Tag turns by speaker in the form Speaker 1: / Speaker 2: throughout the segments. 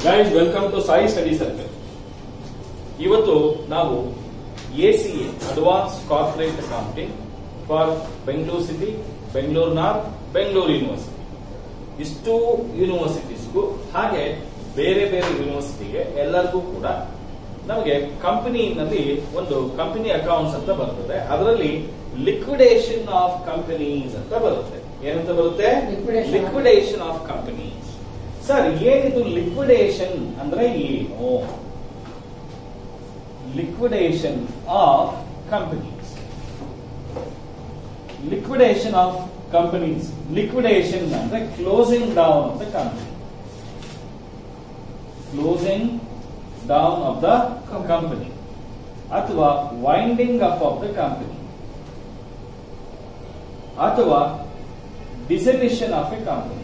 Speaker 1: Guys welcome to Sai study circle ಇವತ್ತು ನಾವು ACA advance corporate accounting for Bengaluru city Bengaluru north Bengaluru university ಇಷ್ಟು ಯೂನಿವರ್ಸಿಟೀಸ್ಗೂ ಹಾಗೆ ಬೇರೆ ಬೇರೆ ಯೂನಿವರ್ಸಿಟಿಗೆ ಎಲ್ಲರಿಗೂ ಕೂಡ ನಮಗೆ ಕಂಪನಿನಲ್ಲಿ ಒಂದು ಕಂಪನಿ ಅಕೌಂಟ್ಸ್ ಅಂತ ಬರ್ತದೆ ಅದರಲ್ಲಿ ಲಿಕ್ವಿಡೇಷನ್ ಆಫ್ ಕಂಪನೀಸ್ ಅಂತ ಬರುತ್ತೆ ಏನಂತ ಬರುತ್ತೆ
Speaker 2: Liquidation.
Speaker 1: Liquidation of companies sir ಏನಿದು ಲಿಕ್ವಿಡೇಷನ್ ಅಂದ್ರೆ ಏನು liquidation of companies liquidation of companies liquidation ಅಂದ್ರೆ closing down of the company closing down of the company ಅಥವಾ winding up of the company ಅಥವಾ ಡಿಸಲ್ಯೂಷನ್ ಆಫ್ ಎ ಕಂಪನಿ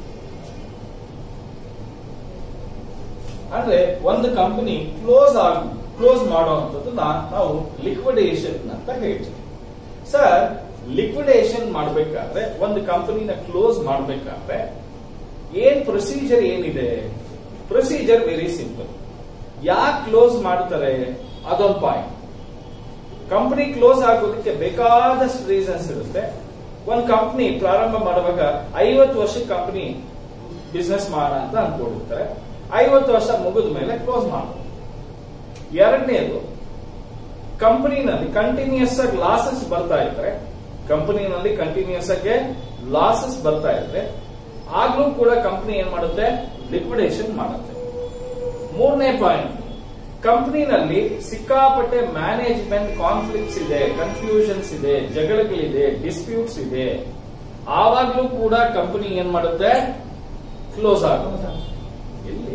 Speaker 1: ಅಂದ್ರೆ ಒಂದು company close ಆಗ close ಮಾಡುವಂತದ್ದನ್ನ ನಾವು ಲಿಕ್ವಿಡೇಷನ್ ಅಂತ ಹೇಳ್ತೀವಿ ಸರ್ ಲಿಕ್ವಿಡೇಷನ್ ಮಾಡಬೇಕಾದ್ರೆ ಒಂದು ಕಂಪನಿನ ಕ್ಲೋಸ್ ಮಾಡಬೇಕಾದ್ರೆ ಏನ್ ಪ್ರೊಸೀಜರ್ ಏನಿದೆ ಪ್ರೊಸೀಜರ್ ವೆರಿ ಸಿಂಪಲ್ ಯಾಕೆ ಕ್ಲೋಸ್ ಮಾಡ್ತಾರೆ ಅದೊಂದು ಪಾಯಿಂಟ್ ಕಂಪನಿ ಕ್ಲೋಸ್ ಆಗೋದಕ್ಕೆ ಬೇಕಾದಷ್ಟು ರೀಸನ್ಸ್ ಇರುತ್ತೆ ಒಂದು ಕಂಪನಿ ಪ್ರಾರಂಭ ಮಾಡುವಾಗ ಐವತ್ತು ವರ್ಷ ಕಂಪನಿ ಬಿಸ್ನೆಸ್ ಮಾಡ ಅಂತ ಅನ್ಕೊಂಡಿರ್ತಾರೆ ಐವತ್ತು ವರ್ಷ ಮುಗಿದ ಮೇಲೆ ಕ್ಲೋಸ್ ಮಾಡಬಹುದು ಎರಡನೇದು ಕಂಪನಿನಲ್ಲಿ ಕಂಟಿನ್ಯೂಸ್ ಆಗಿ ಲಾಸಸ್ ಬರ್ತಾ ಇದ್ರೆ ಕಂಪನಿನಲ್ಲಿ ಕಂಟಿನ್ಯೂಸ್ ಆಗಿ ಲಾಸಸ್ ಬರ್ತಾ ಇದ್ರೆ ಆಗ್ಲೂ ಕೂಡ ಕಂಪನಿ ಏನ್ ಮಾಡುತ್ತೆ ಲಿಕ್ವಿಡೇಷನ್ ಮಾಡುತ್ತೆ ಮೂರನೇ ಪಾಯಿಂಟ್ ಕಂಪನಿನಲ್ಲಿ ಸಿಕ್ಕಾಪಟ್ಟೆ ಮ್ಯಾನೇಜ್ಮೆಂಟ್ ಕಾನ್ಫ್ಲಿಕ್ಟ್ಸ್ ಇದೆ ಕನ್ಫ್ಯೂಷನ್ಸ್ ಇದೆ ಜಗಳಗಳಿದೆ ಡಿಸ್ಪ್ಯೂಟ್ಸ್ ಇದೆ ಆವಾಗ್ಲೂ ಕೂಡ ಕಂಪನಿ ಏನ್ ಮಾಡುತ್ತೆ ಕ್ಲೋಸ್ ಆಗುತ್ತೆ ಎಲ್ಲಿ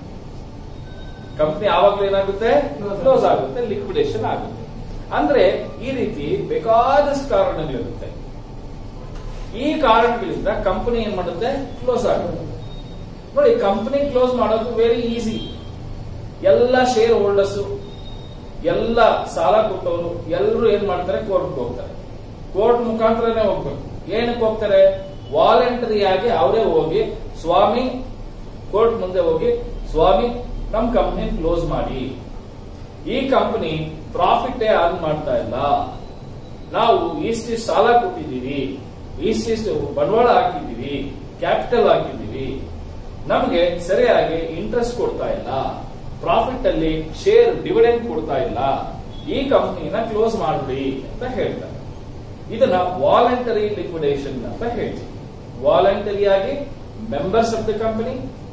Speaker 1: ಕಂಪನಿ ಆವಾಗ್ಲೂ ಏನಾಗುತ್ತೆ
Speaker 2: Close
Speaker 1: ಕ್ಲೋಸ್ ಆಗುತ್ತೆ ಲಿಕ್ವಿಡೇಷನ್ ಆಗುತ್ತೆ ಅಂದ್ರೆ ಈ ರೀತಿ ಬೇಕಾದಷ್ಟು ಕಾರಣಗಳಿರುತ್ತೆ ಈ ಕಾರಣಗಳಿಂದ ಕಂಪನಿ ಏನ್ ಮಾಡುತ್ತೆ ಕ್ಲೋಸ್ ಆಗುತ್ತೆ ನೋಡಿ ಕಂಪನಿ ಕ್ಲೋಸ್ ಮಾಡೋದು ವೆರಿ ಈಸಿ ಎಲ್ಲ ಶೇರ್ ಹೋಲ್ಡರ್ಸ್ ಎಲ್ಲ ಸಾಲ ಕೊಟ್ಟವರು ಎಲ್ಲರೂ ಏನ್ ಮಾಡ್ತಾರೆ ಕೋರ್ಟ್ ಹೋಗ್ತಾರೆ ಕೋರ್ಟ್ ಮುಖಾಂತರನೇ ಹೋಗ್ಬೇಕು ಏನಕ್ಕೆ ಹೋಗ್ತಾರೆ ವಾಲಂಟರಿ ಆಗಿ ಅವರೇ ಹೋಗಿ ಸ್ವಾಮಿ ಕೋರ್ಟ್ ಮುಂದೆ ಹೋಗಿ ಸ್ವಾಮಿ ನಮ್ ಕಂಪನಿ ಕ್ಲೋಸ್ ಮಾಡಿ ಈ ಕಂಪನಿ ಪ್ರಾಫಿಟ್ ಅರ್ನ್ ಮಾಡ್ತಾ ಇಲ್ಲ ನಾವು ಇಷ್ಟಿಷ್ಟು ಸಾಲ ಕೊಟ್ಟಿದ್ದೀವಿ ಇಷ್ಟಿಷ್ಟು ಬಂಡವಾಳ ಹಾಕಿದ್ದೀವಿ ಕ್ಯಾಪಿಟಲ್ ಹಾಕಿದ್ದೀವಿ ನಮಗೆ ಸರಿಯಾಗಿ ಇಂಟ್ರೆಸ್ಟ್ ಕೊಡ್ತಾ ಇಲ್ಲ ಪ್ರಾಫಿಟ್ ಅಲ್ಲಿ ಶೇರ್ ಡಿವಿಡೆಂಡ್ ಕೊಡ್ತಾ ಇಲ್ಲ ಈ ಕಂಪನಿನ ಕ್ಲೋಸ್ ಮಾಡ್ಬಿಡಿ ಅಂತ ಹೇಳ್ತಾರೆ ಇದನ್ನ ವಾಲಂಟರಿ ಲಿಕ್ವಿಡೇಷನ್ ಅಂತ ಹೇಳ್ತೀವಿ ವಾಲಂಟರಿ ಆಗಿ ಮೆಂಬರ್ಸ್ ಆಫ್ ದ ಕಂಪನಿ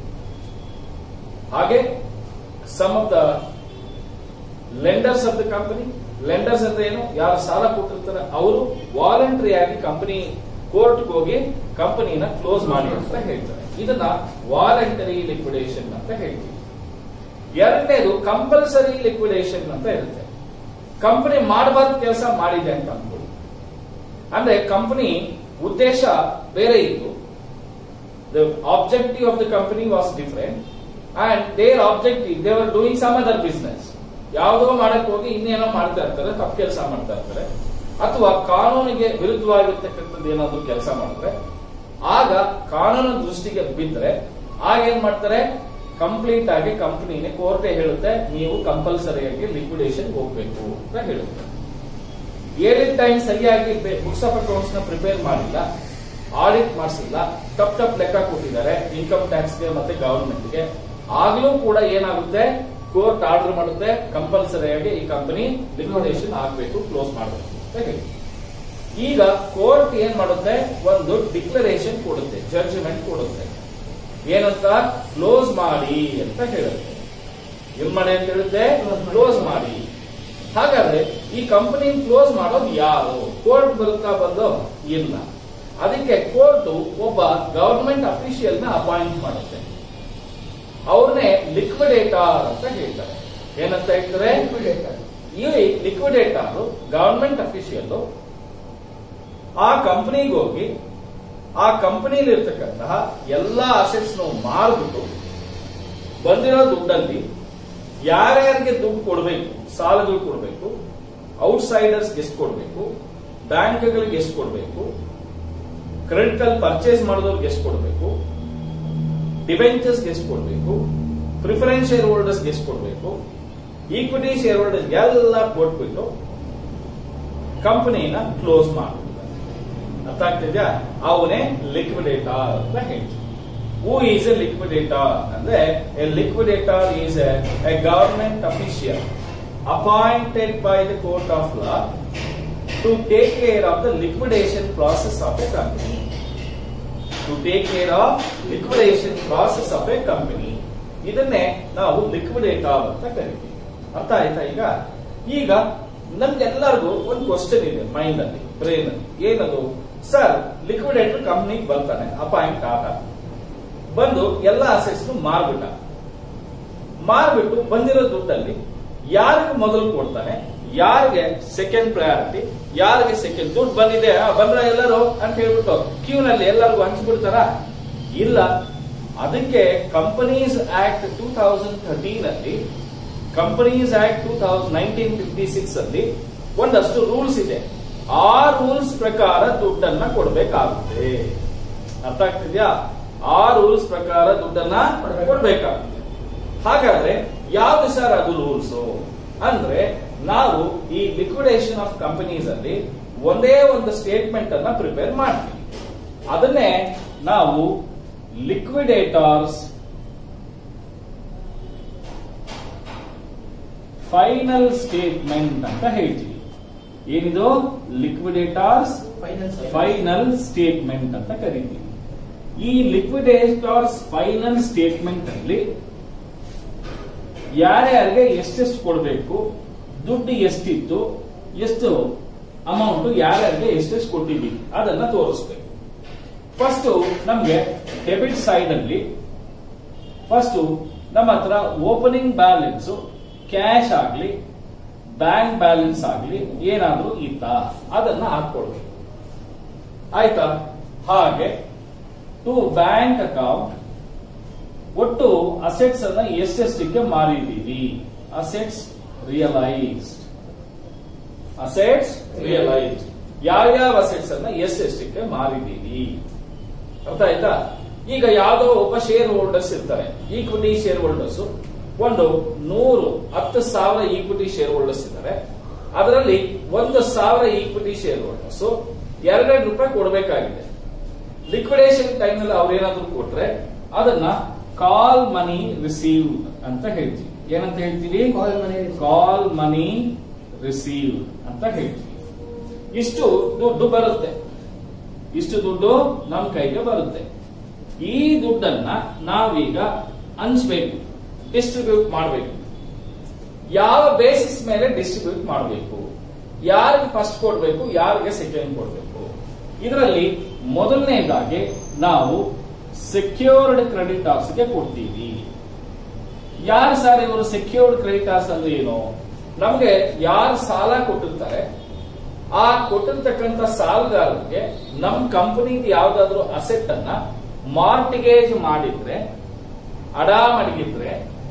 Speaker 1: ಹಾಗೆ some of the lenders of the company lenders ಅಂದ್ರೆ ಏನು ಯಾರು ಸಾಲ ಕೊಟ್ಟಿರ್ತಾರೆ ಅವರು ವಾಲಂಟರಿ ಆಗಿ ಕಂಪನಿ ಕೋರ್ಟ್ ಹೋಗಿ ಕಂಪನಿನ ಕ್ಲೋಸ್ ಮಾಡಿ ಅಂತ ಹೇಳ್ತಾರೆ ಇದನ್ನ ವಾಲಂಟರಿ ಲಿಕ್ವಿಡೇಷನ್ ಅಂತ ಹೇಳ್ತೀವಿ ಎರಡನೇದು ಕಂಪಲ್ಸರಿ ಲಿಕ್ವಿಡೇಷನ್ ಅಂತ ಇರುತ್ತೆ ಕಂಪನಿ ಮಾಡಬಾರ್ದು ಕೆಲಸ ಮಾಡಿದೆ ಅಂತ ಅನ್ಕೊಳ್ಳಿ ಅಂದ್ರೆ ಕಂಪನಿ ಉದ್ದೇಶ ಬೇರೆ ಇತ್ತು the objective of the company was different and their objective they are doing some other business ಯಾವುದೋ ಮಾಡಕ್ ಹೋಗಿ ಇನ್ನೇನೋ ಮಾಡ್ತಾ ಇರ್ತಾರೆ ತಪ್ಪು ಕೆಲಸ ಮಾಡ್ತಾ ಇರ್ತಾರೆ ಅಥವಾ ಕಾನೂನಿಗೆ ವಿರುದ್ಧವಾಗಿರ್ತಕ್ಕಂಥದ್ದು ಏನಾದ್ರು ಕೆಲಸ ಮಾಡಿದ್ರೆ ಆಗ ಕಾನೂನು ದೃಷ್ಟಿಗೆ ಬಿದ್ದರೆ ಆಗ ಏನ್ ಮಾಡ್ತಾರೆ ಕಂಪ್ಲೀಟ್ ಆಗಿ ಕಂಪನಿನೇ ಕೋರ್ಟೇ ಹೇಳುತ್ತೆ ನೀವು ಕಂಪಲ್ಸರಿಯಾಗಿ ಲಿಕ್ವಿಡೇಷನ್ ಹೋಗ್ಬೇಕು ಅಂತ ಹೇಳುತ್ತೆ ಹೇಳಿದ ಟೈಮ್ ಸರಿಯಾಗಿ ಬುಕ್ಸ್ ಆಫ್ ಅಕೌಂಟ್ಸ್ ನ ಪ್ರಿಪೇರ್ ಮಾಡಿಲ್ಲ ಆಡಿಟ್ ಮಾಡಿಸಿಲ್ಲ ತಪ್ಪು ತಪ್ಪು ಲೆಕ್ಕ ಕೊಟ್ಟಿದ್ದಾರೆ ಇನ್ಕಮ್ ಟ್ಯಾಕ್ಸ್ಗೆ ಮತ್ತೆ ಗವರ್ಮೆಂಟ್ಗೆ ಆಗ್ಲೂ ಕೂಡ ಏನಾಗುತ್ತೆ ಕೋರ್ಟ್ ಆರ್ಡರ್ ಮಾಡುತ್ತೆ ಕಂಪಲ್ಸರಿಯಾಗಿ ಈ ಕಂಪನಿ ಲಿಕ್ವಿಡೇಷನ್ ಆಗಬೇಕು ಕ್ಲೋಸ್ ಮಾಡಬೇಕು ಅಂತ ಹೇಳಿ ಈಗ ಕೋರ್ಟ್ ಏನ್ ಮಾಡುತ್ತೆ ಒಂದು ಡಿಕ್ಲರೇಷನ್ ಕೊಡುತ್ತೆ ಜಡ್ಜ್ಮೆಂಟ್ ಕೊಡುತ್ತೆ ಏನಂತ ಕ್ಲೋಸ್ ಮಾಡಿ ಅಂತ ಹೇಳುತ್ತೆ ಏನ್ ಮಾಡಿ ಅಂತ ಹೇಳುತ್ತೆ
Speaker 2: Close ಮಾಡಿ.
Speaker 1: ಕ್ಲೋಸ್ ಮಾಡಿ ಹಾಗಾದ್ರೆ ಈ ಕಂಪನಿ ಕ್ಲೋಸ್ ಮಾಡೋದು ಯಾರು ಕೋರ್ಟ್ ಬರುತ್ತಾ ಬಂದು ಇಲ್ಲ ಅದಕ್ಕೆ ಕೋರ್ಟ್ ಒಬ್ಬ ಗವರ್ಮೆಂಟ್ ಅಫಿಷಿಯಲ್ ನ ಅಪಾಯಿಂಟ್ ಮಾಡುತ್ತೆ ಅವ್ರನ್ನೇ ಲಿಕ್ವಿಡೇಟರ್ ಅಂತ ಹೇಳ್ತಾರೆ ಏನಂತ ಹೇಳ್ತಾರೆ ಈ ಲಿಕ್ವಿಡೇಟರ್ ಗವರ್ಮೆಂಟ್ ಅಫಿಷಿಯಲ್ ಆ ಕಂಪನಿಗೆ ಹೋಗಿ ಆ ಕಂಪನಿಲಿ ಇರ್ತಕ್ಕಂತಹ ಎಲ್ಲಾ ಅಸೆಟ್ಸ್ ಮಾರ್ಬಿಟ್ಟು ಬಂದಿರೋ ದುಡ್ಡಲ್ಲಿ ಯಾರ್ಯಾರಿಗೆ ದುಡ್ಡು ಕೊಡಬೇಕು ಸಾಲಗಳು ಕೊಡಬೇಕು ಔಟ್ಸೈಡರ್ಸ್ ಎಷ್ಟು ಕೊಡಬೇಕು ಬ್ಯಾಂಕ್ಗಳಿಗೆ ಎಷ್ಟು ಕೊಡಬೇಕು ಕ್ರೆಡಿಟ್ ಅಲ್ಲಿ ಪರ್ಚೇಸ್ ಮಾಡಿದವ್ರಿಗೆ ಎಷ್ಟು ಕೊಡಬೇಕು ಡಿವೆಂಚರ್ಸ್ ಎಷ್ಟು ಕೊಡಬೇಕು ಪ್ರಿಫರೆನ್ಸ್ ಶೇರ್ ಹೋಲ್ಡರ್ಸ್ ಎಷ್ಟು ಕೊಡಬೇಕು ಈಕ್ವಿಟಿ ಶೇರ್ ಹೋಲ್ಡರ್ಸ್ ಎಲ್ಲ ಕೊಟ್ಬಿಟ್ಟು ಕಂಪನಿನ ಕ್ಲೋಸ್ ಮಾಡ್ಬಿಡ್ತಾರೆ ಅರ್ಥ ಆಗ್ತಿದ್ಯಾ ಅವನೇ ಲಿಕ್ವಿಡೇಟರ್ ಅಂತ ಹೇಳ್ತೀವಿ ಹೂ ಈಸ್ ಎ ಲಿಕ್ವಿಡೇಟರ್ ಅಂದ್ರೆ a liquidator is a government official appointed by the court of law to take care of the liquidation process of a company to take care of liquidation process of a company ಇದನ್ನೇ ನಾವು liquidator ಅಂತ ಕರಿತೀವಿ ಅರ್ಥ ಆಯ್ತಾ ಈಗ ಈಗ ನಮ್ಗೆಲ್ಲರಿಗೂ ಒಂದು question ಇದೆ ಮೈಂಡ್ ಅಲ್ಲಿ ಬ್ರೈನ್ ಅಲ್ಲಿ ಏನದು ಸರ್ ಲಿಕ್ವಿಡೇಟರ್ ಕಂಪ್ನಿಗೆ ಬರ್ತಾನೆ ಅಪಾಯಿಂಟ್ ಆದ ಬಂದು ಎಲ್ಲ ಅಸೆಟ್ಸ್ ಮಾರ್ಬಿಟ್ಟ ಮಾರ್ಬಿಟ್ಟು ಬಂದಿರೋ ದುಡ್ಡಲ್ಲಿ ಯಾರಿಗೆ ಮೊದಲು ಕೊಡ್ತಾನೆ ಯಾರಿಗೆ ಸೆಕೆಂಡ್ ಪ್ರಯಾರಿಟಿ ಯಾರಿಗೆ ಸೆಕೆಂಡ್ ದುಡ್ಡು ಬಂದಿದೆ ಆ, ಬಂದ್ರ ಎಲ್ಲರೂ ಅಂತ ಹೇಳ್ಬಿಟ್ಟು ಕ್ಯೂನಲ್ಲಿ ಎಲ್ಲರಿಗೂ ಹಂಚ್ಬಿಡ್ತಾರ ಇಲ್ಲ ಅದಕ್ಕೆ companies act two thousand thirteen ಅಲ್ಲಿ companies act two thousand nineteen fifty six ಅಲ್ಲಿ ಒಂದಷ್ಟು ರೂಲ್ಸ್ ಇದೆ ಆ ರೂಲ್ಸ್ ಪ್ರಕಾರ ದುಡ್ಡನ್ನ ಕೊಡ್ಬೇಕಾಗುತ್ತೆ ಅರ್ಥ ಆಗ್ತಿದ್ಯಾ ಆ ರೂಲ್ಸ್ ಪ್ರಕಾರ ದುಡ್ಡನ್ನ ಕೊಡ್ಬೇಕಾಗುತ್ತೆ ಹಾಗಾದ್ರೆ ಯಾವ್ದು ಸರ್ ಅದು ರೂಲ್ಸ್ ಅಂದ್ರೆ ನಾವು ಈ ಲಿಕ್ವಿಡೇಷನ್ ಆಫ್ ಕಂಪನೀಸ್ ಅಲ್ಲಿ ಒಂದೇ ಒಂದು ಸ್ಟೇಟ್ಮೆಂಟ್ ಅನ್ನ ಪ್ರಿಪೇರ್ ಮಾಡ್ತೀವಿ ಅದನ್ನೇ ನಾವು ಲಿಕ್ವಿಡೇಟರ್ಸ್ ಫೈನಲ್ ಸ್ಟೇಟ್ಮೆಂಟ್ ಅಂತ ಹೇಳ್ತೀವಿ ಏನಿದು ಲಿಕ್ವಿಡೇಟರ್ಸ್ ಫೈನಲ್ ಸ್ಟೇಟ್ಮೆಂಟ್ ಅಂತ ಕರಿತೀವಿ ಈ ಲಿಕ್ವಿಡೇಟರ್ಸ್ ಫೈನಲ್ ಸ್ಟೇಟ್ಮೆಂಟ್ ಅಲ್ಲಿ ಯಾರ್ಯಾರಿಗೆ ಎಷ್ಟೆಷ್ಟು ಕೊಡಬೇಕು ದುಡ್ಡು ಎಷ್ಟಿತ್ತು ಎಷ್ಟು ಅಮೌಂಟ್ ಯಾರ್ಯಾರಿಗೆ ಎಷ್ಟೆಷ್ಟು ಕೊಟ್ಟಿದ್ದೀವಿ ಅದನ್ನ ತೋರಿಸ್ಬೇಕು ಫಸ್ಟ್ ನಮ್ಗೆ ಡೆಬಿಟ್ ಸೈಡ್ ಅಲ್ಲಿ ಫಸ್ಟ್ ನಮ್ಮ ಹತ್ರ ಓಪನಿಂಗ್ ಬ್ಯಾಲೆನ್ಸ್ ಕ್ಯಾಶ್ ಆಗ್ಲಿ ಬ್ಯಾಂಕ್ ಬ್ಯಾಲೆನ್ಸ್ ಆಗ್ಲಿ ಏನಾದ್ರೂ ಇತ್ತ ಅದನ್ನ ಹಾಕೊಳ್ಬೇಕು ಆಯ್ತಾ ಹಾಗೆ ಟು ಬ್ಯಾಂಕ್ ಅಕೌಂಟ್ ಒಟ್ಟು ಅಸೆಟ್ಸ್ ಅನ್ನ ಎಷ್ಟೆಷ್ಟಕ್ಕೆ ಮಾರಿದೀವಿ ಅಸೆಟ್ಸ್ ರಿಯಲೈಸ್ಡ್ ಅಸೆಟ್ಸ್ ರಿಯಲೈಸ್ಡ್ ಯಾವ್ಯಾವ ಅಸೆಟ್ಸ್ ಅನ್ನ ಎಷ್ಟೆಷ್ಟಕ್ಕೆ ಮಾರಿದೀವಿ ಅರ್ಥ ಆಯ್ತಾ ಈಗ ಯಾವ್ದೋ ಒಬ್ಬ ಶೇರ್ ಹೋಲ್ಡರ್ಸ್ ಇರ್ತಾರೆ ಈಕ್ವಿಟಿ ಶೇರ್ ಹೋಲ್ಡರ್ಸ್ ಒಂದು ನೂರು ಹತ್ತು ಸಾವಿರ ಈಕ್ವಿಟಿ ಶೇರ್ ಹೋಲ್ಡರ್ಸ್ ಇದ್ದಾರೆ ಅದರಲ್ಲಿ ಒಂದು ಸಾವಿರ ಈಕ್ವಿಟಿ ಶೇರ್ ಹೋಲ್ಡರ್ಸ್ ಎರಡೆರಡು ರೂಪಾಯಿ ಕೊಡಬೇಕಾಗಿದೆ ಲಿಕ್ವಿಡೇಷನ್ ಟೈಮ್ ನಲ್ಲಿ ಅವ್ರೇನಾದ್ರೂ ಕೊಟ್ರೆ ಅದನ್ನ ಕಾಲ್ ಮನಿ ರಿಸೀವ್ ಅಂತ ಹೇಳ್ತೀವಿ ಏನಂತ ಹೇಳ್ತೀವಿ
Speaker 2: Call money received.
Speaker 1: Call money receive ಅಂತ ಹೇಳ್ತೀವಿ ಇಷ್ಟು ದುಡ್ಡು ಬರುತ್ತೆ ಇಷ್ಟು ದುಡ್ಡು ನಮ್ ಕೈಗೆ ಬರುತ್ತೆ ಈ ದುಡ್ಡನ್ನ ನಾವೀಗ ಹಂಚ್ಬೇಕು ಡಿಸ್ಟ್ರಿಬ್ಯೂಟ್ ಮಾಡಬೇಕು ಯಾವ ಬೇಸಿಸ್ ಮೇಲೆ ಡಿಸ್ಟ್ರಿಬ್ಯೂಟ್ ಮಾಡಬೇಕು ಯಾರಿಗೆ ಫಸ್ಟ್ ಕೊಡ್ಬೇಕು ಯಾರಿಗೆ ಸೆಕೆಂಡ್ ಕೊಡ್ಬೇಕು ಇದರಲ್ಲಿ ಮೊದಲನೇದಾಗಿ ನಾವು ಸೆಕ್ಯೂರ್ಡ್ ಕ್ರೆಡಿಟಾರ್ಸ್ ಗೆ ಕೊಡ್ತೀವಿ ಯಾರು ಸರ್ ಇವರು ಸೆಕ್ಯೂರ್ಡ್ ಕ್ರೆಡಿಟಾರ್ಸ್ ಅಂದ್ರೆ ಏನು ನಮ್ಗೆ ಯಾರು ಸಾಲ ಕೊಟ್ಟಿರ್ತಾರೆ ಆ ಕೊಟ್ಟಿರ್ತಕ್ಕಂಥ ಸಾಲಗಾರರಿಗೆ ನಮ್ ಕಂಪನಿದು ಯಾವ್ದಾದ್ರು ಅಸೆಟ್ ಅನ್ನ ಮಾರ್ಟಿಗೇಜ್ ಮಾಡಿದ್ರೆ ಅಡ ಮಡಗಿದ್ರೆ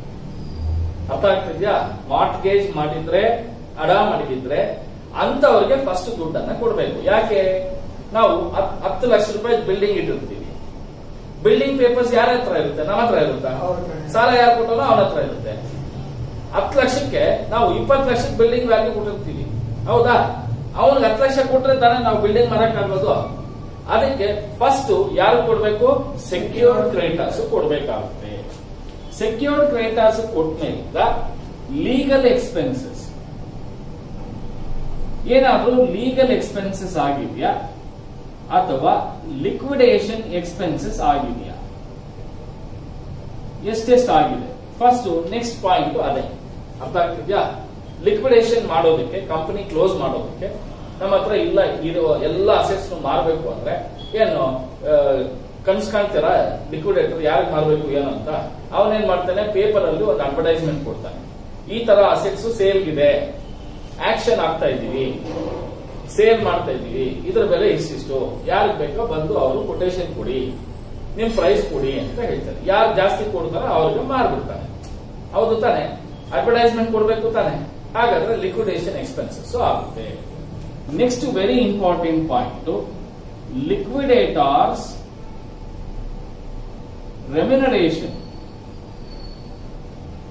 Speaker 1: ಅರ್ಥ ಆಗ್ತಿದ್ಯಾ ಮಾರ್ಟಿಗೇಜ್ ಮಾಡಿದ್ರೆ ಅಡ ಮಡಗಿದ್ರೆ ಅಂತವ್ರಿಗೆ ಫಸ್ಟ್ ದುಡ್ಡನ್ನ ಕೊಡ್ಬೇಕು ಯಾಕೆ ನಾವು ಹತ್- ಹತ್ತು ಲಕ್ಷ ರೂಪಾಯಿ ಬಿಲ್ಡಿಂಗ್ ಇಟ್ಟಿರ್ತೀವಿ ಬಿಲ್ಡಿಂಗ್ ಪೇಪರ್ಸ್ ಯಾರ ಹತ್ರ ಇರುತ್ತೆ ನಮ್ಮ ಹತ್ರ ಇರುತ್ತಾ
Speaker 2: ಅವ್ರ ಹತ್ರ.
Speaker 1: ಸಾಲ ಯಾರು ಕೊಟ್ಟನೋ ಅವನ ಹತ್ರ ಇರುತ್ತೆ ಹತ್ತು ಲಕ್ಷಕ್ಕೆ ನಾವು ಇಪ್ಪತ್ತು ಲಕ್ಷಕ್ಕೆ ಬಿಲ್ಡಿಂಗ್ ವ್ಯಾಲ್ಯೂ ಕೊಟ್ಟಿರ್ತೀವಿ ಹೌದಾ ಅವನಿಗೆ ಹತ್ತು ಲಕ್ಷ ಕೊಟ್ರೆ ತಾನೇ ನಾವು ಬಿಲ್ಡಿಂಗ್ ಮಾಡಕ್ ಆಗೋದು ಅದಕ್ಕೆ ಫಸ್ಟ್ ಯಾರು ಕೊಡ್ಬೇಕು ಸೆಕ್ಯೂರ್ಡ್ ಕ್ರೆಡಿಟರ್ಸ್ ಕೊಡ್ಬೇಕಾಗುತ್ತೆ ಸೆಕ್ಯೂರ್ಡ್ ಕ್ರೆಡಿಟರ್ಸ್ ಕೊಟ್ಮೇಲಿಂದ ಲೀಗಲ್ ಎಕ್ಸ್ಪೆನ್ಸಸ್ ಏನಾದ್ರೂ ಲೀಗಲ್ ಎಕ್ಸ್ಪೆನ್ಸಸ್ ಆಗಿದೆಯಾ ಅಥವಾ ಲಿಕ್ವಿಡೇಷನ್ ಎಕ್ಸ್ಪೆನ್ಸಸ್ ಆಗಿದೆಯಾ ಎಷ್ಟೆಷ್ಟು ಆಗಿದೆ ಫಸ್ಟ್ ನೆಕ್ಸ್ಟ್ ಪಾಯಿಂಟ್ ಅದೇ ಅರ್ಥ ಆಗ್ತಿದ್ಯಾ ಲಿಕ್ವಿಡೇಷನ್ ಮಾಡೋದಕ್ಕೆ ಕಂಪನಿ ಕ್ಲೋಸ್ ಮಾಡೋದಕ್ಕೆ ನಮ್ಮ ಹತ್ರ ಇಲ್ಲ ಇರುವ ಎಲ್ಲ ಅಸೆಟ್ಸ್ ಮಾರಬೇಕು ಅಂದ್ರೆ ಏನು ಕನ್ಸ್ ಕಾಣ್ತೀರಾ ಲಿಕ್ವಿಡೇಟರ್ ಯಾರಿಗೆ ಮಾರಬೇಕು ಏನು ಅಂತ ಅವನೇನ್ ಮಾಡ್ತಾನೆ ಪೇಪರ್ ಅಲ್ಲಿ ಒಂದು ಅಡ್ವರ್ಟೈಸ್ಮೆಂಟ್ ಕೊಡ್ತಾನೆ ಈ ತರ ಅಸೆಟ್ಸ್ ಸೇಲ್ ಇದೆ ಆಕ್ಷನ್ ಆಗ್ತಾ ಇದೀವಿ ಸೇಲ್ ಮಾಡ್ತಾ ಇದೀವಿ ಇದ್ರ ಬೆಲೆ ಇಷ್ಟಿಷ್ಟು ಯಾರಿಗೆ ಬೇಕೋ ಬಂದು ಅವರು ಕೊಟೇಶನ್ ಕೊಡಿ ನಿಮ್ ಪ್ರೈಸ್ ಕೊಡಿ ಅಂತ ಹೇಳ್ತಾರೆ ಯಾರು ಜಾಸ್ತಿ ಕೊಡ್ತಾರೋ ಅವ್ರಿಗೆ ಮಾರ್ಬಿಡ್ತಾನೆ ಹೌದು ತಾನೆ ಅಡ್ವರ್ಟೈಸ್ಮೆಂಟ್ ಕೊಡ್ಬೇಕು ತಾನೆ ಹಾಗಾದ್ರೆ ಲಿಕ್ವಿಡೇಷನ್ ಎಕ್ಸ್ಪೆನ್ಸಸ್ ಆಗುತ್ತೆ next very important point liquidators remuneration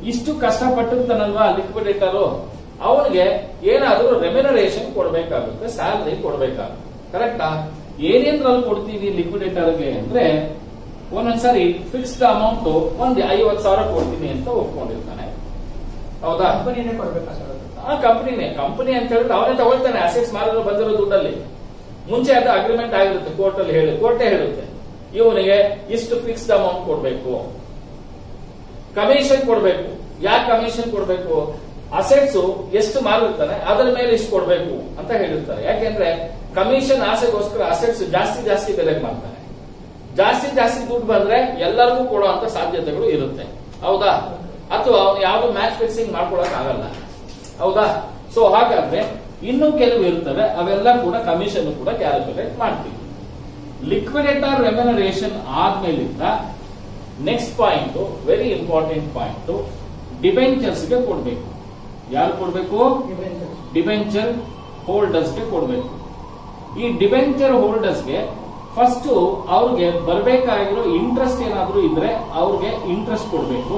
Speaker 1: ಇಷ್ಟು ಕಷ್ಟಪಟ್ಟಿರ್ತಾನಲ್ವಾ ಲಿಕ್ವಿಡೇಟರು ಅವನಿಗೆ ಏನಾದ್ರೂ ರೆಮ್ಯುನರೇಷನ್ ಕೊಡ್ಬೇಕಾಗುತ್ತೆ ಸ್ಯಾಲರಿ ಕೊಡ್ಬೇಕಾಗುತ್ತೆ ಕರೆಕ್ಟಾ ಏನೇನ್ರಲ್ಲಿ ಕೊಡ್ತೀವಿ ಲಿಕ್ವಿಡೇಟರ್ಗೆ ಅಂದ್ರೆ ಒಂದೊಂದ್ಸರಿ ಫಿಕ್ಸ್ಡ್ ಅಮೌಂಟ್ ಒಂದ್ ಐವತ್ ಸಾವಿರ ಕೊಡ್ತೀನಿ ಅಂತ ಒಪ್ಕೊಂಡಿರ್ತಾನೆ ಹೌದಾ
Speaker 2: ಕಂಪನಿನೇ ಕೊಡ್ಬೇಕಾ ಸರ್ ಅದು
Speaker 1: ಆ ಕಂಪನಿನೇ ಕಂಪನಿ ಅಂತ ಹೇಳಿದ್ರೆ ಅವನೇ ತಗೊಳ್ತಾನೆ ಅಸೆಟ್ಸ್ ಮಾರಿರೋ ಬಂದಿರೋ ದುಡ್ಡಲ್ಲಿ ಮುಂಚೆ ಅದು ಅಗ್ರಿಮೆಂಟ್ ಆಗಿರುತ್ತೆ ಕೋರ್ಟ್ ಅಲ್ಲಿ ಹೇಳಿ ಕೋರ್ಟೇ ಹೇಳುತ್ತೆ ಇವನಿಗೆ ಇಷ್ಟು ಫಿಕ್ಸ್ಡ್ ಅಮೌಂಟ್ ಕೊಡ್ಬೇಕು ಕಮಿಷನ್ ಕೊಡ್ಬೇಕು ಯಾಕೆ ಕಮಿಷನ್ ಕೊಡ್ಬೇಕು ಅಸೆಟ್ಸ್ ಎಷ್ಟು ಮಾರಿರ್ತಾನೆ ಅದರ ಮೇಲೆ ಇಷ್ಟು ಕೊಡ್ಬೇಕು ಅಂತ ಹೇಳಿರ್ತಾರೆ ಯಾಕೆಂದ್ರೆ ಕಮಿಷನ್ ಆಸೆಗೋಸ್ಕರ ಅಸೆಟ್ಸ್ ಜಾಸ್ತಿ ಜಾಸ್ತಿ ಬೆಲೆಗೆ ಮಾಡ್ತಾನೆ ಜಾಸ್ತಿ ಜಾಸ್ತಿ ದುಡ್ಡು ಬಂದ್ರೆ ಎಲ್ಲರಿಗೂ ಕೊಡುವಂತ ಸಾಧ್ಯತೆಗಳು ಇರುತ್ತೆ ಹೌದಾ ಅಥವಾ ಅವ್ನು ಯಾವ್ದು ಮ್ಯಾಚ್ ಫಿಕ್ಸಿಂಗ್ ಮಾಡ್ಕೊಳಕ್ ಆಗಲ್ಲ ಹೌದಾ ಸೊ ಹಾಗಾದ್ರೆ ಇನ್ನು ಕೆಲವು ಇರ್ತವೆ ಅವೆಲ್ಲ ಕೂಡ ಕಮಿಷನ್ ಕೂಡ ಕ್ಯಾಲ್ಕುಲೇಟ್ ಮಾಡ್ತೀವಿ ಲಿಕ್ವಿಡೇಟರ್ ರೆಮ್ಯುನರೇಷನ್ ಆದ್ಮೇಲಿಂದ next point very important point ಡಿಬೆಂಚರ್ಸ್ಗೆ ಕೊಡ್ಬೇಕು ಯಾರು ಕೊಡ್ಬೇಕು
Speaker 2: ಡಿಬೆಂಚರ್ಸ್
Speaker 1: ಡಿಬೆಂಚರ್ ಹೋಲ್ಡರ್ಸ್ಗೆ ಕೊಡಬೇಕು ಈ ಡಿಬೆಂಚರ್ ಹೋಲ್ಡರ್ಸ್ಗೆ ಫಸ್ಟ್ ಅವ್ರಿಗೆ ಬರಬೇಕಾಗಿರೋ ಇಂಟ್ರೆಸ್ಟ್ ಏನಾದ್ರೂ ಇದ್ರೆ ಅವ್ರಿಗೆ ಇಂಟ್ರೆಸ್ಟ್ ಕೊಡಬೇಕು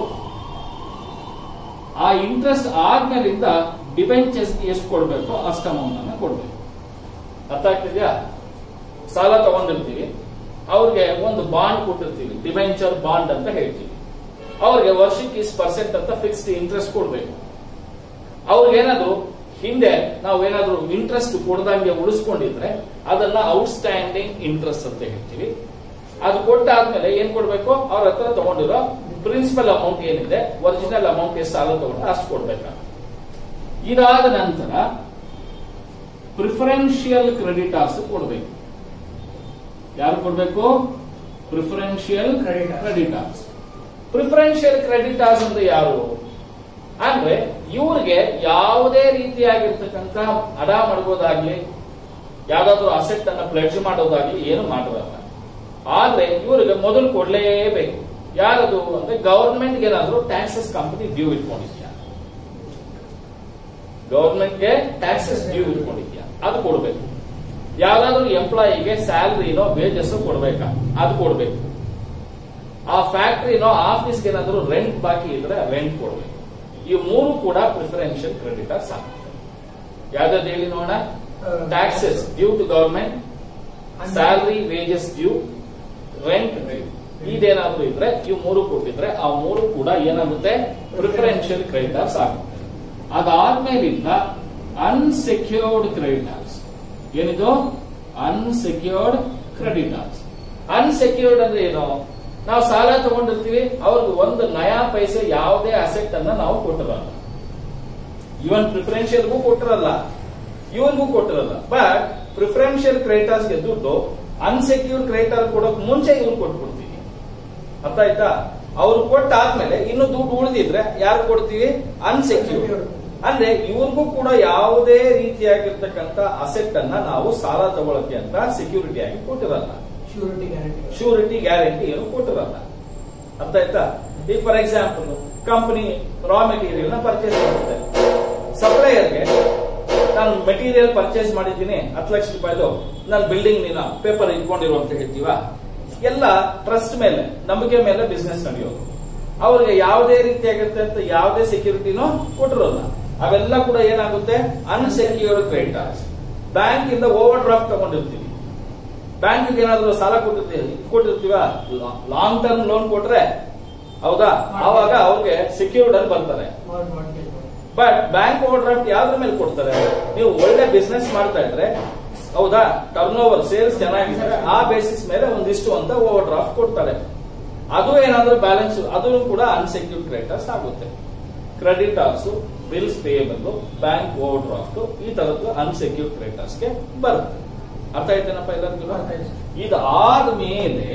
Speaker 1: ಆ ಇಂಟ್ರೆಸ್ಟ್ ಆದ್ಮೇಲಿಂದ ಡಿಬೆಂಚರ್ಸ್ ಎಷ್ಟು ಕೊಡಬೇಕು ಅಷ್ಟು ಅಮೌಂಟ್ ಅನ್ನ ಕೊಡಬೇಕು ಅರ್ಥ ಆಗ್ತಿದ್ಯಾ ಸಾಲ ತಗೊಂಡಿರ್ತೀವಿ ಅವ್ರಿಗೆ ಒಂದು ಬಾಂಡ್ ಕೊಟ್ಟಿರ್ತೀವಿ ಡಿಬೆಂಚರ್ ಬಾಂಡ್ ಅಂತ ಹೇಳ್ತೀವಿ ಅವ್ರಿಗೆ ವರ್ಷಕ್ಕೆ ಇಷ್ಟು ಪರ್ಸೆಂಟ್ ಅಂತ ಫಿಕ್ಸ್ಡ್ ಇಂಟ್ರೆಸ್ಟ್ ಕೊಡಬೇಕು ಅವ್ರಿಗೇನಾದ್ರು ಹಿಂದೆ ನಾವು ಏನಾದ್ರು ಇಂಟ್ರೆಸ್ಟ್ ಕೊಡ್ದಂಗೆ ಉಳಿಸ್ಕೊಂಡಿದ್ರೆ ಅದನ್ನ ಔಟ್ಸ್ಟ್ಯಾಂಡಿಂಗ್ ಇಂಟ್ರೆಸ್ಟ್ ಅಂತ ಹೇಳ್ತೀವಿ ಅದು ಕೊಟ್ಟಾದ್ಮೇಲೆ ಏನ್ ಕೊಡ್ಬೇಕು ಅವ್ರ ಹತ್ರ ತಗೊಂಡಿರೋ ಪ್ರಿನ್ಸಿಪಲ್ ಅಮೌಂಟ್ ಏನಿದೆ ಒರಿಜಿನಲ್ ಅಮೌಂಟ್ ಎಷ್ಟು ಸಾಲ ತಗೊಂಡ್ರೆ ಅಷ್ಟು ಕೊಡ್ಬೇಕಾಗುತ್ತೆ ಇದಾದ ನಂತರ ಪ್ರಿಫರೆನ್ಷಿಯಲ್ ಕ್ರೆಡಿಟಾರ್ಸ್ ಕೊಡಬೇಕು ಯಾರು ಕೊಡ್ಬೇಕು preferential
Speaker 2: Creditors.
Speaker 1: Creditors preferential creditors ಅಂದ್ರೆ ಯಾರು ಅಂದ್ರೆ ಇವ್ರಿಗೆ ಯಾವುದೇ ರೀತಿಯಾಗಿರ್ತಕ್ಕಂಥ ಅಡ ಮಾಡ್ಬೋದಾಗ್ಲಿ ಯಾವ್ದಾದ್ರು ಅಸೆಟ್ ಅನ್ನ ಪ್ಲೆಡ್ಜ್ ಮಾಡೋದಾಗ್ಲಿ ಏನು ಮಾಡಿರಲ್ಲ ಆದ್ರೆ ಇವರಿಗೆ ಮೊದಲು ಕೊಡ್ಲೇಬೇಕು ಯಾರದು ಅಂದ್ರೆ ಗವರ್ಮೆಂಟ್ ಏನಾದ್ರು ಟ್ಯಾಕ್ಸಸ್ ಕಂಪನಿ ಡ್ಯೂ ಇಟ್ಕೊಂಡಿದ್ಯಾ ಗವರ್ಮೆಂಟ್ಗೆ ಟ್ಯಾಕ್ಸಸ್ ಡ್ಯೂ ಇಟ್ಕೊಂಡಿದ್ಯಾ ಅದು ಕೊಡ್ಬೇಕು ಯಾವ್ದಾದ್ರು ಎಂಪ್ಲಾಯಿಗೆ ಸ್ಯಾಲರಿನೋ ವೇಜಸ್ ಕೊಡ್ಬೇಕಾ ಅದು ಕೊಡ್ಬೇಕು ಆ ಫ್ಯಾಕ್ಟ್ರಿನೋ ಆಫೀಸ್ಗೆ ಏನಾದ್ರು ರೆಂಟ್ ಬಾಕಿ ಇದ್ರೆ ರೆಂಟ್ ಕೊಡ್ಬೇಕು ಈ ಮೂರು ಕೂಡ ಪ್ರಿಫರೆನ್ಷಿಯಲ್ ಕ್ರೆಡಿಟರ್ಸ್ ಆಗುತ್ತೆ ಯಾವ್ದಾದ್ರು ಹೇಳಿ ನೋಡೋಣ taxes due to government salary wages due rent ಇದೇನಾದ್ರೂ ಇದ್ರೆ ಇವು ಮೂರು ಕೊಟ್ಟಿದ್ರೆ ಆ ಮೂರು ಕೂಡ ಏನಾಗುತ್ತೆ ಪ್ರಿಫರೆನ್ಷಿಯಲ್ ಕ್ರೆಡಿಟರ್ಸ್ ಆಗುತ್ತೆ ಅದಾದ್ಮೇಲಿಂದ ಅನ್ಸೆಕ್ಯೂರ್ಡ್ ಕ್ರೆಡಿಟರ್ಸ್ ಏನಿದು ಅನ್ಸೆಕ್ಯೂರ್ಡ್ ಕ್ರೆಡಿಟರ್ಸ್ ಅನ್ಸೆಕ್ಯೂರ್ಡ್ ಅಂದ್ರೆ ಏನು ನಾವು ಸಾಲ ತಗೊಂಡಿರ್ತೀವಿ ಅವ್ರಿಗೆ ಒಂದು ನಯಾ ಪೈಸೆ ಯಾವುದೇ ಅಸೆಟ್ ಅನ್ನ ನಾವು ಕೊಟ್ಟಿರಲ್ಲ ಇವನ್ ಪ್ರಿಫರೆನ್ಷಿಯಲ್ಗೂ ಕೊಟ್ಟಿರಲ್ಲ ಇವನ್ಗೂ ಕೊಟ್ಟಿರಲ್ಲ ಬಟ್ ಪ್ರಿಫರೆನ್ಷಿಯಲ್ ಕ್ರೆಡಿಟರ್ಸ್ಗೆ ದುಡ್ಡು ಅನ್ಸೆಕ್ಯೂರ್ಡ್ ಕ್ರೆಡಿಟರ್ ಕೊಡೋಕ್ ಮುಂಚೆ ಇವ್ರು ಕೊಟ್ಬಿಡ್ತೀವಿ ಅರ್ಥ ಆಯ್ತಾ ಅವ್ರು ಕೊಟ್ಟಾದ್ಮೇಲೆ ಇನ್ನು ದುಡ್ಡು ಉಳಿದಿದ್ರೆ ಯಾರು ಕೊಡ್ತೀವಿ ಅನ್ಸೆಕ್ಯೂರ್ಡ್ ಅಂದ್ರೆ ಇವ್ರಿಗೂ ಕೂಡ ಯಾವುದೇ ರೀತಿಯಾಗಿರ್ತಕ್ಕಂಥ ಅಸೆಟ್ ಅನ್ನ ನಾವು ಸಾಲ ತಗೊಳಕ್ಕೆ ಅಂತ ಸೆಕ್ಯೂರಿಟಿ ಆಗಿ ಕೊಟ್ಟಿರಲ್ಲ
Speaker 2: ಶ್ಯೂರಿಟಿ ಗ್ಯಾರಂಟಿ
Speaker 1: ಶ್ಯೂರಿಟಿ ಗ್ಯಾರಂಟಿ ಏನು ಕೊಟ್ಟಿರಲ್ಲ ಅರ್ಥ ಆಯ್ತಾ ಈಗ for example company raw material ನ ಪರ್ಚೇಸ್ ಮಾಡುತ್ತೆ ಸಪ್ಲೈಯರ್ಗೆ ನಾನು ಮೆಟೀರಿಯಲ್ ಪರ್ಚೇಸ್ ಮಾಡಿದ್ದೀನಿ ಹತ್ತು ಲಕ್ಷ ರೂಪಾಯಿದು ನಾನು ಬಿಲ್ಡಿಂಗ್ ನೀನ ಪೇಪರ್ ಇಟ್ಕೊಂಡಿರು ಅಂತ ಹೇಳ್ತೀವ ಎಲ್ಲ ಟ್ರಸ್ಟ್ ಮೇಲೆ ನಂಬಿಕೆ ಮೇಲೆ ಬಿಸ್ನೆಸ್ ನಡೆಯೋದು ಅವ್ರಿಗೆ ಯಾವುದೇ ರೀತಿಯಾಗಿರ್ತಂತ ಯಾವುದೇ ಸೆಕ್ಯೂರಿಟಿನೂ ಕೊಟ್ಟಿರೋಲ್ಲ ಅವೆಲ್ಲ ಕೂಡ ಏನಾಗುತ್ತೆ ಅನ್ಸೆಕ್ಯೂರ್ಡ್ ಕ್ರೆಡಿಟರ್ಸ್ ಬ್ಯಾಂಕ್ ಇಂದ ಓವರ್ ಡ್ರಾಫ್ಟ್ ತಗೊಂಡಿರ್ತೀವಿ ಬ್ಯಾಂಕ್ ಏನಾದ್ರು ಸಾಲ ಕೊಟ್ಟಿರ್ತೀವಿ ಕೊಟ್ಟಿರ್ತೀವ ಲಾಂಗ್ ಟರ್ಮ್ ಲೋನ್ ಕೊಟ್ರೆ ಹೌದಾ ಆವಾಗ ಅವ್ರಿಗೆ ಸೆಕ್ಯೂರ್ಡ್ ಅಲ್ಲಿ ಬರ್ತಾರೆ ಬಟ್ ಬ್ಯಾಂಕ್ ಓವರ್ ಡ್ರಾಫ್ಟ್ ಯಾವ್ದ್ರ ಮೇಲೆ ಕೊಡ್ತಾರೆ ನೀವು ಒಳ್ಳೆ ಬಿಸ್ನೆಸ್ ಮಾಡ್ತಾ ಇದ್ರೆ ಹೌದಾ ಟರ್ನ್ ಓವರ್ ಸೇಲ್ಸ್ ಚೆನ್ನಾಗಿದ್ರೆ ಆ ಬೇಸಿಸ್ ಮೇಲೆ ಒಂದಿಷ್ಟು ಅಂತ ಓವರ್ ಡ್ರಾಫ್ಟ್ ಕೊಡ್ತಾರೆ ಅದು ಏನಾದ್ರೂ ಬ್ಯಾಲೆನ್ಸ್ ಅದು ಕೂಡ ಅನ್ಸೆಕ್ಯೂರ್ಡ್ ಕ್ರೆಡಿಟರ್ಸ್ ಆಗುತ್ತೆ creditors bills payable bank overdraft ಈ ತರದ್ದು ಅನ್ಸೆಕ್ಯೂರ್ಡ್ ಕ್ರೆಡಿಟರ್ಸ್ಗೆ ಬರುತ್ತೆ ಅರ್ಥ ಆಯ್ತೇನಪ್ಪ ಎಲ್ಲರಿಗೂ
Speaker 2: ಅರ್ಥ ಆಯ್ತು.
Speaker 1: ಇದಾದ್ಮೇಲೆ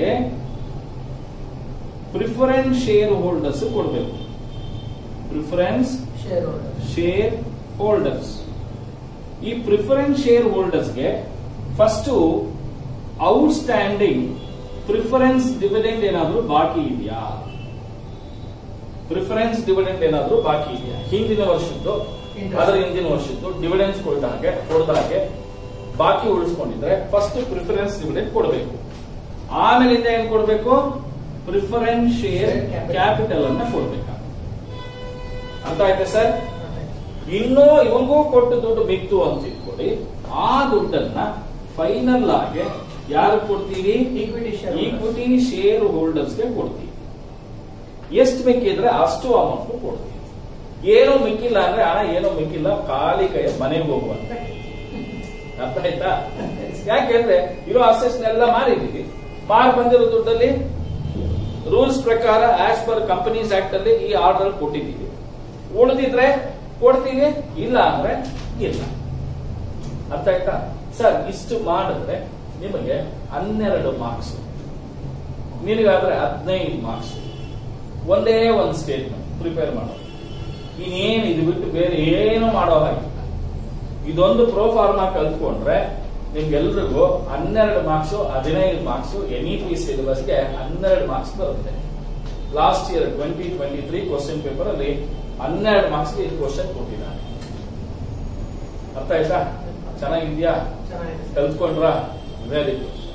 Speaker 1: ಪ್ರಿಫರೆನ್ಸ್ ಶೇರ್ ಹೋಲ್ಡರ್ಸ್ ಕೊಡ್ಬೇಕು preference
Speaker 2: shareholder
Speaker 1: shareholders ಈ ಪ್ರಿಫರೆನ್ಸ್ ಶೇರ್ ಹೋಲ್ಡರ್ಸ್ಗೆ ಫಸ್ಟ್ ಔಟ್ಸ್ಟ್ಯಾಂಡಿಂಗ್ ಪ್ರಿಫರೆನ್ಸ್ ಡಿವಿಡೆಂಡ್ ಏನಾದ್ರೂ ಬಾಕಿ ಇದೆಯಾ ಪ್ರಿಫರೆನ್ಸ್ ಡಿವಿಡೆಂಡ್ ಏನಾದ್ರೂ ಬಾಕಿ ಇದೆಯಾ ಹಿಂದಿನ ವರ್ಷದ್ದು
Speaker 2: Interest.
Speaker 1: ಅದರ ಹಿಂದಿನ ವರ್ಷದ್ದು ಡಿವಿಡೆನ್ಸ್ ಕೊಟ್ಟ ಹಾಗೆ ಕೊಡ್ದ ಹಾಗೆ ಬಾಕಿ ಉಳಿಸ್ಕೊಂಡಿದ್ರೆ ಫಸ್ಟ್ ಪ್ರಿಫರೆನ್ಸ್ ಡಿವಿಡೆಂಡ್ ಕೊಡಬೇಕು ಆಮೇಲಿಂದ ಏನ್ ಕೊಡ್ಬೇಕು preference share
Speaker 2: Share capital.
Speaker 1: Capital ಅನ್ನ ಕೊಡ್ಬೇಕಾಗುತ್ತೆ ಅರ್ಥ ಆಯ್ತಾ ಸರ್ ಇನ್ನೂ ಇವನಿಗೂ ಕೊಟ್ಟು ದುಡ್ಡು ಮಿಕ್ತು ಅಂತ ಇಟ್ಕೊಳ್ಳಿ ಆ ದುಡ್ಡನ್ನ ಫೈನಲ್ ಆಗಿ ಯಾರು ಕೊಡ್ತೀವಿ
Speaker 2: Equity share
Speaker 1: ಈಕ್ವಿಟಿ ಶೇರ್ ಹೋಲ್ಡರ್ಸ್ಗೆ ಕೊಡ್ತೀವಿ ಎಷ್ಟು ಮಿಕ್ಕಿದ್ರೆ ಅಷ್ಟು ಅಮೌಂಟ್ ಕೊಡ್ತೀವಿ ಏನೋ ಮಿಕ್ಕಿಲ್ಲ ಅಂದ್ರೆ ಹಣ ಏನೋ ಮಿಕ್ಕಿಲ್ಲ ಖಾಲಿ ಕೈ ಮನೆಗೆ ಹೋಗುವಂತ ಅರ್ಥ ಆಯ್ತಾ ಯಾಕೆಂದ್ರೆ ಇರೋ ಅಸೆಸ್ನೆಲ್ಲ ಮಾರಿದೀವಿ ಮಾರ್ ಬಂದಿರೋ ದುಡ್ಡಲ್ಲಿ ರೂಲ್ಸ್ ಪ್ರಕಾರ ಆಸ್ ಪರ್ ಕಂಪನೀಸ್ ಆಕ್ಟ್ ಅಲ್ಲಿ ಈ ಆರ್ಡರ್ ಕೊಟ್ಟಿದ್ದೀವಿ ಉಳಿದಿದ್ರೆ ಕೊಡ್ತೀವಿ ಇಲ್ಲ ಅಂದ್ರೆ ಇಲ್ಲ ಅರ್ಥ ಆಯ್ತಾ ಸರ್ ಇಷ್ಟು ಮಾಡಿದ್ರೆ ನಿಮಗೆ ಹನ್ನೆರಡು ಮಾರ್ಕ್ಸ್ ನಿನಗಾದ್ರೆ ಹದಿನೈದು ಮಾರ್ಕ್ಸ್ ಒಂದೇ ಒಂದು ಸ್ಟೇಟ್ಮೆಂಟ್ ಪ್ರಿಪೇರ್ ಮಾಡೋದು ಇನ್ನೇನು ಇದು ಬಿಟ್ಟು ಬೇರೆ ಏನು ಮಾಡೋ ಹಾಗಿಲ್ಲ ಇದೊಂದು ಪ್ರೋ ಫಾರ್ಮಾ ಕಲ್ತ್ಕೊಂಡ್ರೆ ನಿಮ್ಗೆಲ್ರಿಗೂ ಹನ್ನೆರಡು ಮಾರ್ಕ್ಸ್ ಹದಿನೈದು ಮಾರ್ಕ್ಸ್ ಎನ್ ಇ ಪಿ ಸಿಲೆಬಸ್ಗೆ ಹನ್ನೆರಡು ಮಾರ್ಕ್ಸ್ ಬರುತ್ತೆ last year twenty twenty three question paper ಅಲ್ಲಿ ಹನ್ನೆರಡು ಮಾರ್ಕ್ಸ್ಗೆ ಇದು ಕ್ವಶನ್ ಕೊಟ್ಟಿದ್ದಾನೆ ಅರ್ಥ ಆಯ್ತಾ ಚೆನ್ನಾಗಿದ್ಯಾ
Speaker 2: ಚೆನ್ನಾಗಿದೆ
Speaker 1: ಕಲ್ತ್ಕೊಂಡ್ರಾ ವೆರಿ ಗುಡ್